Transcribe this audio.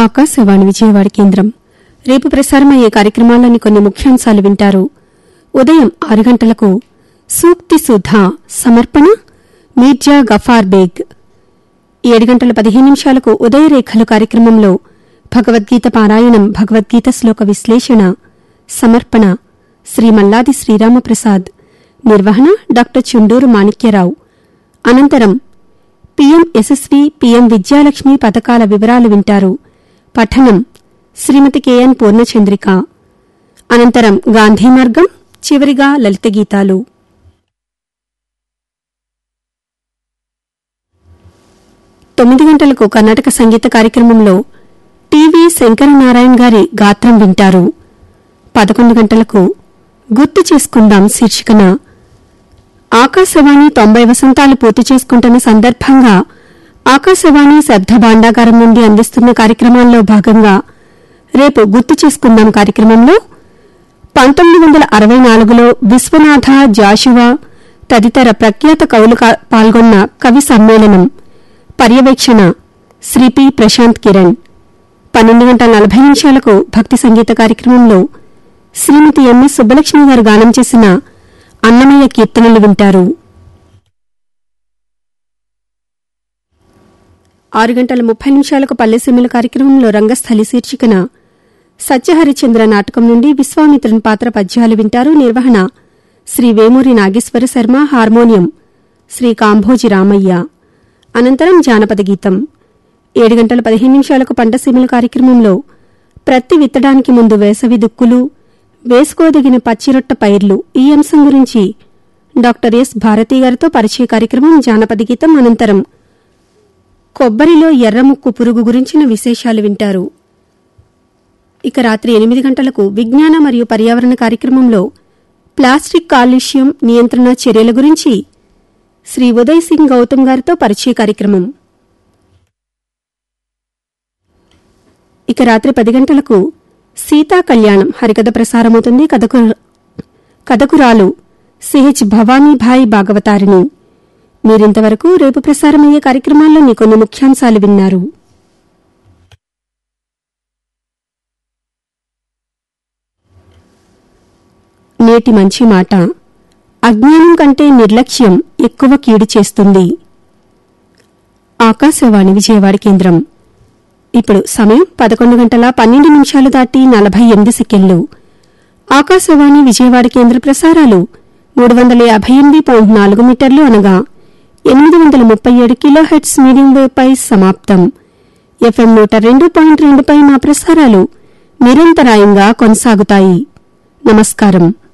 ఆకాశవాణి విజయవాడ కేంద్రం రేపు ప్రసారమయ్యే కార్యక్రమాల్లోని కొన్ని ముఖ్యాంశాలు వింటారు ఉదయం ఆరు గంటలకు సూక్తి సుధా సమర్పణ మీర్జా గఫార్ బేగ్ ఏడు గంటల పదిహేను నిమిషాలకు ఉదయరేఖలు కార్యక్రమంలో భగవద్గీత పారాయణం భగవద్గీత శ్లోక విశ్లేషణ సమర్పణ శ్రీ మల్లాది శ్రీరామప్రసాద్ నిర్వహణ డాక్టర్ చుండూరు మాణిక్యరావు అనంతరం పీఎం యశస్వి పీఎం విద్యాలక్ష్మి పథకాల వివరాలు వింటారు పఠనం శ్రీమతి కెఎన్ పూర్ణచంద్రిక అనంతరం గాంధీ మార్గం చివరిగా లలిత గీతాలు తొమ్మిది గంటలకు కర్ణాటక సంగీత కార్యక్రమంలో టీవీ శంకరనారాయణ గారి గాత్రం వింటారు పదకొండు గంటలకు గుర్తు చేసుకుందాం శీర్షికన ఆకాశవాణి తొంభై వసంతాలు పూర్తి చేసుకుంటున్న సందర్భంగా ఆకాశవాణి శబ్ద భాండాగారం నుండి అందిస్తున్న కార్యక్రమాల్లో భాగంగా రేపు గుర్తు చేసుకుందాం కార్యక్రమంలో పంతొమ్మిది వందల అరవై నాలుగులో విశ్వనాథ జాషువా తదితర ప్రఖ్యాత కవులు కా- పాల్గొన్న కవి సమ్మేళనం పర్యవేక్షణ శ్రీ పి ప్రశాంత్ కిరణ్ పన్నెండు గంటల నలభై నిమిషాలకు భక్తి సంగీత కార్యక్రమంలో శ్రీమతి ఎంఎస్ సుబ్బలక్ష్మి గారు గానం చేసిన అన్నమయ్య కీర్తనలు వింటారు ఆరు గంటల ముప్పై నిమిషాలకు పల్లెసీమల కార్యక్రమంలో రంగస్థలి శీర్షికన సత్యహరిచంద్ర నాటకం నుండి విశ్వామిత్రుని పాత్ర పద్యాలు వింటారు నిర్వహణ శ్రీ వేమూరి నాగేశ్వర శర్మ హార్మోనియం శ్రీ కాంభోజి రామయ్య అనంతరం జానపద గీతం ఏడు గంటల పదిహేను నిమిషాలకు పంటసీమల కార్యక్రమంలో ప్రత్తి విత్తడానికి ముందు వేసవి దుక్కులు వేసుకోదగిన పచ్చిరొట్ట పైర్లు ఈ అంశం గురించి డాక్టర్ ఎస్ భారతి గారితో పరిచయ కార్యక్రమం జానపద గీతం అనంతరం కొబ్బరిలో ఎర్రముక్కు పురుగు గురించిన విశేషాలు వింటారు ఇక రాత్రి ఎనిమిది గంటలకు విజ్ఞాన మరియు పర్యావరణ కార్యక్రమంలో ప్లాస్టిక్ కాలుష్యం నియంత్రణ చర్యల గురించి శ్రీ ఉదయ్ సింగ్ గౌతమ్ గారితో పరిచయ కార్యక్రమం ఇక రాత్రి పది గంటలకు సీతా కళ్యాణం హరికథ ప్రసారమవుతుంది కథకు కథకురాలు సిహెచ్ భవానీభాయ్ భాగవతారిని మీరింతవరకు రేపు ప్రసారమయ్యే కార్యక్రమాల్లోని కొన్ని ముఖ్యాంశాలు విన్నారు నేటి మంచి మాట అజ్ఞానం కంటే నిర్లక్ష్యం ఎక్కువ కీడు చేస్తుంది ఆకాశవాణి విజయవాడ కేంద్రం ఇప్పుడు సమయం పదకొండు గంటల పన్నెండు నిమిషాలు దాటి నలభై ఎనిమిది సెకండ్లు ఆకాశవాణి విజయవాడ కేంద్ర ప్రసారాలు మూడు వందల యాభై ఎనిమిది పాయింట్ నాలుగు మీటర్లు అనగా ఎనిమిది వందల ముప్పై ఏడు కిలోహెట్స్ మీడియం వేవ్పై సమాప్తం ఎఫ్ఎం నూట రెండు పాయింట్ రెండుపై మా ప్రసారాలు నిరంతరాయంగా కొనసాగుతాయి నమస్కారం